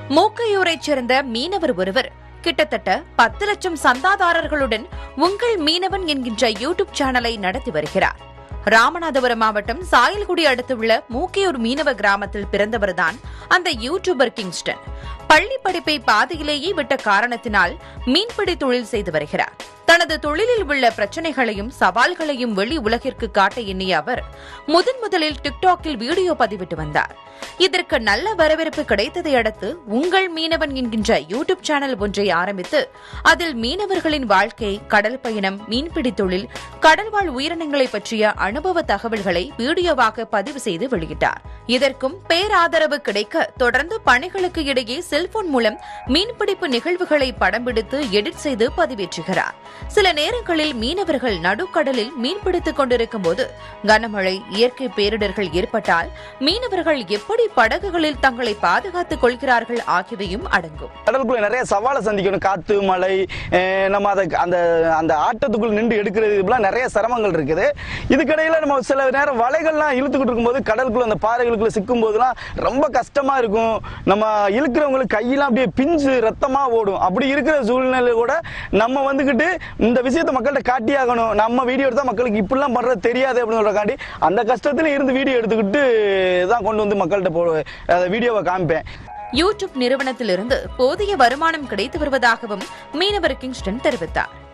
மூக்கையூரைச் சேர்ந்த மீனவர் ஒருவர் கிட்டத்தட்ட பத்து லட்சம் சந்தாதாரர்களுடன் உங்கள் மீனவன் என்கின்ற யூடியூப் சேனலை நடத்தி வருகிறார் ராமநாதபுரம் மாவட்டம் சாயல்குடி அடுத்துள்ள மூக்கையூர் மீனவ கிராமத்தில் பிறந்தவர்தான் அந்த யூடியூபர் கிங்ஸ்டன் பள்ளி படிப்பை பாதியிலேயே விட்ட காரணத்தினால் மீன்பிடி தொழில் செய்து வருகிறார் தனது தொழிலில் உள்ள பிரச்சனைகளையும் சவால்களையும் வெளி உலகிற்கு காட்ட எண்ணிய அவர் முதன் முதலில் டிக்டாக்கில் வீடியோ பதிவிட்டு வந்தார் இதற்கு நல்ல வரவேற்பு கிடைத்ததை அடுத்து உங்கள் மீனவன் என்கின்ற யூடியூப் சேனல் ஒன்றை ஆரம்பித்து அதில் மீனவர்களின் வாழ்க்கை கடல் பயணம் மீன்பிடி தொழில் கடல்வாழ் உயிரினங்களை பற்றிய அனுபவ தகவல்களை வீடியோவாக பதிவு செய்து வெளியிட்டார் இதற்கும் பேராதரவு கிடைக்க தொடர்ந்து பணிகளுக்கு இடையே செல்போன் மூலம் மீன்பிடிப்பு நிகழ்வுகளை படம் பிடித்து எடிட் செய்து பதிவேற்றுகிறார் சில நேரங்களில் மீனவர்கள் நடுக்கடலில் மீன்பிடித்துக் கொண்டிருக்கும் போது கனமழை இயற்கை பேரிடர்கள் ஏற்பட்டால் மீனவர்கள் எப்படி படகுகளில் தங்களை பாதுகாத்துக் கொள்கிறார்கள் ஆகியவையும் அடங்கும் கடலுக்குள்ள நிறைய சவாலை சந்திக்கணும் காத்து மழை அஹ் நம்ம அதை அந்த அந்த ஆட்டத்துக்குள்ள நின்று எடுக்கிறது இப்படிலாம் நிறைய சிரமங்கள் இருக்குது இதுக்கிடையில நம்ம சில நேரம் வலைகள்லாம் இழுத்துக்கிட்டு இருக்கும்போது கடலுக்குள்ள அந்த பாறைகளுக்குள்ள சிக்கும் போதெல்லாம் ரொம்ப கஷ்டமா இருக்கும் நம்ம இழுக்கிறவங்களுக்கு கையெல்லாம் அப்படியே பிஞ்சு ரத்தமா ஓடும் அப்படி இருக்கிற சூழ்நிலை கூட நம்ம வந்துகிட்டு இந்த விஷயத்தை மக்கள்கிட்ட காட்டியாகணும் நம்ம வீடியோ எடுத்தா மக்களுக்கு இப்படிலாம் பண்றது தெரியாது அப்படின்னு சொல்றக்காண்டி அந்த கஷ்டத்துல இருந்து வீடியோ எடுத்துக்கிட்டு தான் கொண்டு வந்து மக்கள்கிட்ட போ அதை வீடியோவை காமிப்பேன் யூடியூப் நிறுவனத்திலிருந்து போதிய வருமானம் கிடைத்து வருவதாகவும் மீனவர் கிங்ஸ்டன் தெரிவித்தார்